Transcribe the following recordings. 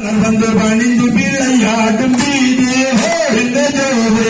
வந்து பணிந்து பிள்ளையாட்டும் வீதி என்ன ஜோது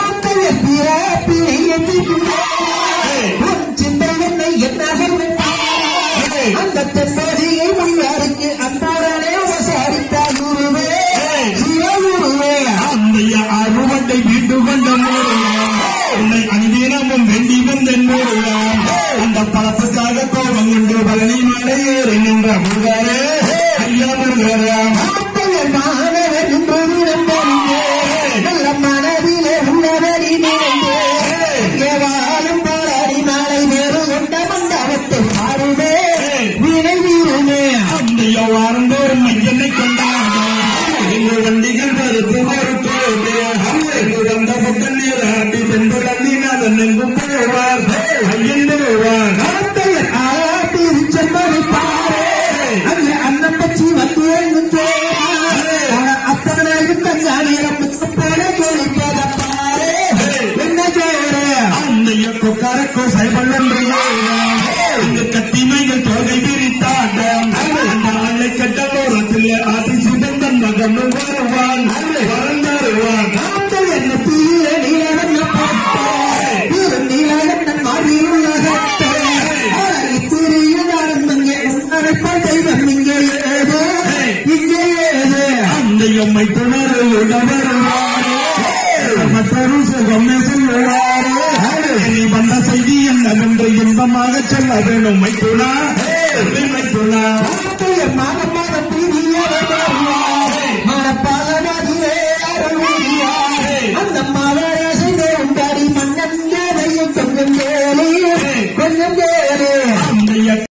அந்த தென்பதியை முன்னாருக்கு அன்பாரனே விசாரித்தார் குருவே சிவகுருவே அந்த அறுவட்டை வீட்டு கொண்ட மூலம் உன்னை அனுதினமும் வேண்டி வந்த மூலம் அந்த பழப்புக்காக கோபம் கொண்டு பழனி மலை ஏறி நின்ற முருகரே ஐயா முருகரே ஆட்டையர் மாணவர் என்று விரும்புகிறே நல்ல மனதிலே உள்ளவரி நினைந்தே இங்கே வாழும் போராடி மாலை வேறு கொண்ட மண்டபத்தை பாருமே வினை வீருமே அந்த வாரந்தோறும் மையனை கொண்டாட எங்கள் வண்டிகள் மறுத்து மறுத்தோடு வந்த புத்தன் நீராட்டி சென்று தள்ளினாதன் எங்கும் போவார் ஐயன் போவார் ஆட்டையர் ஆட்டி செம்பது பாரு அங்கே அன்னம் பச்சி வந்து எழுந்தே அத்தனை தஞ்சானியம் போல கேள்விப்பத பாரு என்ன கேடு அந்த கொக்காரக்கோ சைபள்ளம் இந்த கத்திமைகள் தொகை விரித்தாட அந்த ஆளை கட்ட ஓரத்தில் ஆதி சிதந்தன் மகன் வருவான் வளர்ந்தருவான் நாங்கள் என்ன தீர நீலவண்ண போட்டே தீர நீலவண்ணன் மாறியுள்ள கட்டே திரியில் நடந்தங்க உன்னரைப்ப தெய்வம் இங்கே ஏது இங்கே ஏது அந்த எம்மை துணருட வருவாரே மற்றொரு சுகமே சொல்லுவாரே நீ வந்த செய்தி என்னவென்று இன்பமாக சொல்ல வேணும் மைத்துனா மைத்துனா